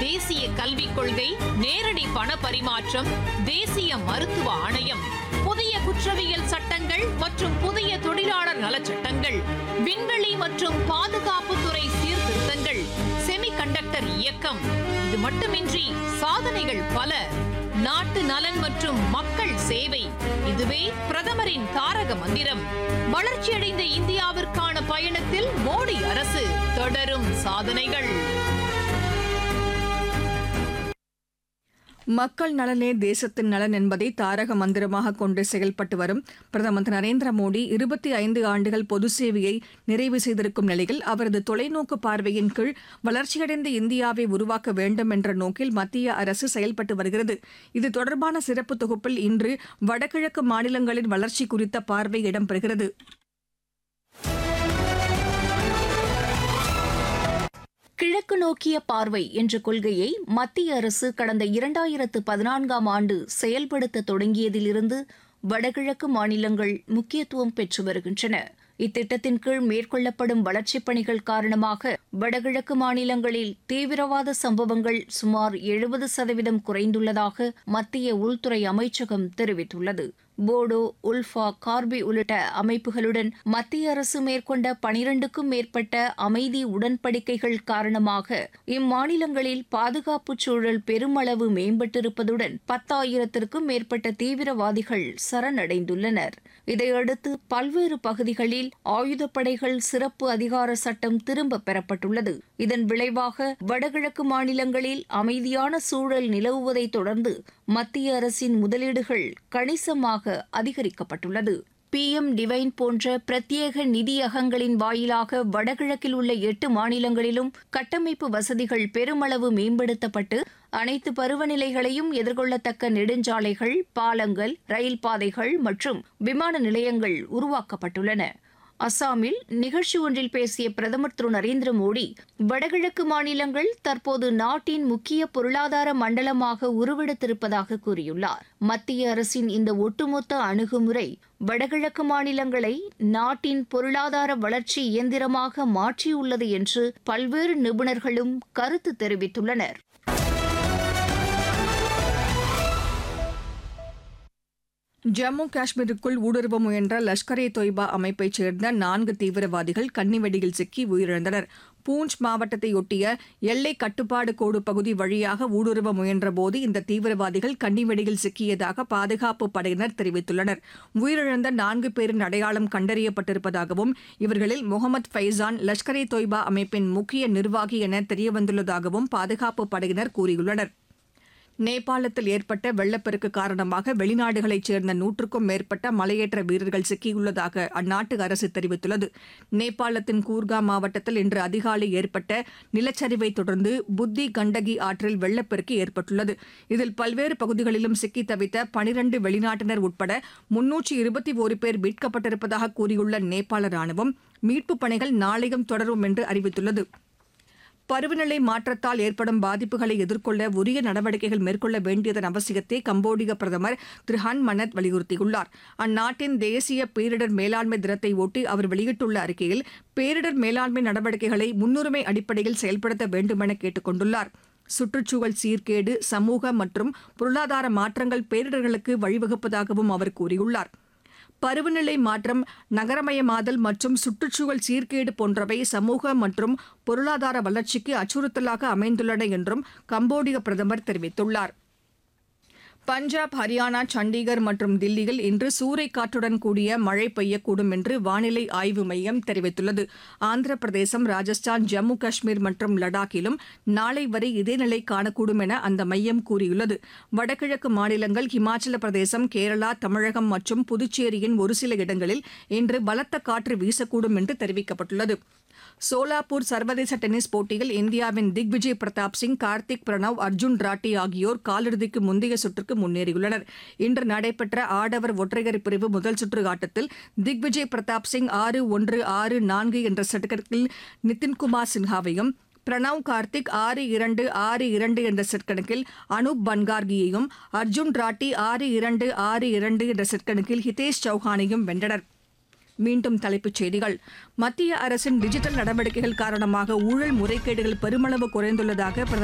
தேசிய கல்விக் கொள்கை நேரடி பண பரிமாற்றம் தேசிய மருத்துவ ஆணையம் புதிய குற்றவியல் சட்டங்கள் மற்றும் புதிய தொழிலாளர் நலச்சட்டங்கள் விண்வெளி மற்றும் பாதுகாப்புத்துறை சீர்திருத்தங்கள் செமிகண்டக்டர் இயக்கம் இது மட்டுமின்றி சாதனைகள் பல நாட்டு நலன் மற்றும் மக்கள் சேவை இதுவே பிரதமரின் தாரக மந்திரம் வளர்ச்சியடைந்த இந்தியாவிற்கான பயணத்தில் மோடி அரசு தொடரும் சாதனைகள் மக்கள் நலனே தேசத்தின் நலன் என்பதை தாரக மந்திரமாக கொண்டு செயல்பட்டு வரும் பிரதமர் திரு நரேந்திர மோடி இருபத்தி ஐந்து ஆண்டுகள் பொது சேவையை நிறைவு செய்திருக்கும் நிலையில் அவரது தொலைநோக்கு பார்வையின் கீழ் வளர்ச்சியடைந்த இந்தியாவை உருவாக்க வேண்டும் என்ற நோக்கில் மத்திய அரசு செயல்பட்டு வருகிறது இது தொடர்பான சிறப்பு தொகுப்பில் இன்று வடகிழக்கு மாநிலங்களின் வளர்ச்சி குறித்த பார்வை இடம்பெறுகிறது கிழக்கு நோக்கிய பார்வை என்ற கொள்கையை மத்திய அரசு கடந்த இரண்டாயிரத்து பதினான்காம் ஆண்டு செயல்படுத்த தொடங்கியதிலிருந்து வடகிழக்கு மாநிலங்கள் முக்கியத்துவம் பெற்று வருகின்றன இத்திட்டத்தின் கீழ் மேற்கொள்ளப்படும் வளர்ச்சிப் பணிகள் காரணமாக வடகிழக்கு மாநிலங்களில் தீவிரவாத சம்பவங்கள் சுமார் எழுபது சதவீதம் குறைந்துள்ளதாக மத்திய உள்துறை அமைச்சகம் தெரிவித்துள்ளது போடோ உல்ஃபா கார்பி உள்ளிட்ட அமைப்புகளுடன் மத்திய அரசு மேற்கொண்ட பனிரண்டுக்கும் மேற்பட்ட அமைதி உடன்படிக்கைகள் காரணமாக இம்மாநிலங்களில் பாதுகாப்பு சூழல் பெருமளவு மேம்பட்டிருப்பதுடன் பத்தாயிரத்திற்கும் மேற்பட்ட தீவிரவாதிகள் சரணடைந்துள்ளனர் இதையடுத்து பல்வேறு பகுதிகளில் ஆயுதப்படைகள் சிறப்பு அதிகார சட்டம் திரும்பப் பெறப்பட்டுள்ளது இதன் விளைவாக வடகிழக்கு மாநிலங்களில் அமைதியான சூழல் நிலவுவதைத் தொடர்ந்து மத்திய அரசின் முதலீடுகள் கணிசமாக அதிகரிக்கப்பட்டுள்ளது பிஎம் டிவைன் போன்ற பிரத்யேக நிதியகங்களின் வாயிலாக வடகிழக்கில் உள்ள எட்டு மாநிலங்களிலும் கட்டமைப்பு வசதிகள் பெருமளவு மேம்படுத்தப்பட்டு அனைத்து பருவநிலைகளையும் எதிர்கொள்ளத்தக்க நெடுஞ்சாலைகள் பாலங்கள் ரயில் பாதைகள் மற்றும் விமான நிலையங்கள் உருவாக்கப்பட்டுள்ளன அசாமில் நிகழ்ச்சி ஒன்றில் பேசிய பிரதமர் திரு நரேந்திர மோடி வடகிழக்கு மாநிலங்கள் தற்போது நாட்டின் முக்கிய பொருளாதார மண்டலமாக உருவெடுத்திருப்பதாக கூறியுள்ளார் மத்திய அரசின் இந்த ஒட்டுமொத்த அணுகுமுறை வடகிழக்கு மாநிலங்களை நாட்டின் பொருளாதார வளர்ச்சி இயந்திரமாக மாற்றியுள்ளது என்று பல்வேறு நிபுணர்களும் கருத்து தெரிவித்துள்ளனர் ஜம்மு காஷ்மீருக்குள் ஊடுருவ முயன்ற லஷ்கர் இ தொய்பா அமைப்பைச் சேர்ந்த நான்கு தீவிரவாதிகள் கன்னிவெடியில் சிக்கி உயிரிழந்தனர் பூஞ்ச் மாவட்டத்தையொட்டிய எல்லை கட்டுப்பாடு கோடு பகுதி வழியாக ஊடுருவ முயன்றபோது இந்த தீவிரவாதிகள் கன்னிவெடியில் சிக்கியதாக பாதுகாப்பு படையினர் தெரிவித்துள்ளனர் உயிரிழந்த நான்கு பேரின் அடையாளம் கண்டறியப்பட்டிருப்பதாகவும் இவர்களில் முகமது ஃபைசான் லஷ்கர் இ தொய்பா அமைப்பின் முக்கிய நிர்வாகி என தெரியவந்துள்ளதாகவும் பாதுகாப்பு படையினர் கூறியுள்ளனர் நேபாளத்தில் ஏற்பட்ட வெள்ளப்பெருக்கு காரணமாக வெளிநாடுகளைச் சேர்ந்த நூற்றுக்கும் மேற்பட்ட மலையேற்ற வீரர்கள் சிக்கியுள்ளதாக அந்நாட்டு அரசு தெரிவித்துள்ளது நேபாளத்தின் கூர்கா மாவட்டத்தில் இன்று அதிகாலை ஏற்பட்ட நிலச்சரிவை தொடர்ந்து புத்தி கண்டகி ஆற்றில் வெள்ளப்பெருக்கு ஏற்பட்டுள்ளது இதில் பல்வேறு பகுதிகளிலும் சிக்கி தவித்த பனிரண்டு வெளிநாட்டினர் உட்பட முன்னூற்றி இருபத்தி ஒரு பேர் மீட்கப்பட்டிருப்பதாக கூறியுள்ள நேபாள ராணுவம் மீட்புப் பணிகள் நாளையும் தொடரும் என்று அறிவித்துள்ளது பருவநிலை மாற்றத்தால் ஏற்படும் பாதிப்புகளை எதிர்கொள்ள உரிய நடவடிக்கைகள் மேற்கொள்ள வேண்டியதன் அவசியத்தை கம்போடிய பிரதமர் திரு ஹன் மனத் வலியுறுத்தியுள்ளார் அந்நாட்டின் தேசிய பேரிடர் மேலாண்மை தினத்தை ஒட்டி அவர் வெளியிட்டுள்ள அறிக்கையில் பேரிடர் மேலாண்மை நடவடிக்கைகளை முன்னுரிமை அடிப்படையில் செயல்படுத்த வேண்டுமென கேட்டுக் கொண்டுள்ளார் சுற்றுச்சூழல் சீர்கேடு சமூக மற்றும் பொருளாதார மாற்றங்கள் பேரிடர்களுக்கு வழிவகுப்பதாகவும் அவர் கூறியுள்ளார் பருவநிலை மாற்றம் நகரமயமாதல் மற்றும் சுற்றுச்சூழல் சீர்கேடு போன்றவை சமூக மற்றும் பொருளாதார வளர்ச்சிக்கு அச்சுறுத்தலாக அமைந்துள்ளன என்றும் கம்போடிய பிரதமர் தெரிவித்துள்ளார் பஞ்சாப் ஹரியானா சண்டிகர் மற்றும் தில்லியில் இன்று சூறைக்காற்றுடன் கூடிய மழை பெய்யக்கூடும் என்று வானிலை ஆய்வு மையம் தெரிவித்துள்ளது ஆந்திர பிரதேசம் ராஜஸ்தான் ஜம்மு காஷ்மீர் மற்றும் லடாக்கிலும் நாளை வரை இதே நிலை காணக்கூடும் என அந்த மையம் கூறியுள்ளது வடகிழக்கு மாநிலங்கள் ஹிமாச்சல பிரதேசம் கேரளா தமிழகம் மற்றும் புதுச்சேரியின் ஒரு சில இடங்களில் இன்று பலத்த காற்று வீசக்கூடும் என்று தெரிவிக்கப்பட்டுள்ளது சோலாப்பூர் சர்வதேச டென்னிஸ் போட்டியில் இந்தியாவின் திக்விஜய் பிரதாப் சிங் கார்த்திக் பிரணவ் அர்ஜுன் ராட்டி ஆகியோர் காலிறுதிக்கு முந்தைய சுற்றுக்கு முன்னேறியுள்ளனர் இன்று நடைபெற்ற ஆடவர் ஒற்றையர் பிரிவு முதல் சுற்று ஆட்டத்தில் திக்விஜய் பிரதாப் சிங் ஆறு ஒன்று ஆறு நான்கு என்ற செட்கணக்கில் நிதின்குமார் சின்ஹாவையும் பிரணவ் கார்த்திக் ஆறு இரண்டு ஆறு இரண்டு என்ற செட் கணக்கில் அனூப் பன்கார்கியையும் அர்ஜுன் ராட்டி ஆறு இரண்டு ஆறு இரண்டு என்ற செட் கணக்கில் ஹிதேஷ் சௌஹானையும் வென்றனர் மீண்டும் தலைப்புச் செய்திகள் மத்திய அரசின் டிஜிட்டல் நடவடிக்கைகள் காரணமாக ஊழல் முறைகேடுகள் பெருமளவு குறைந்துள்ளதாக பிரதமர்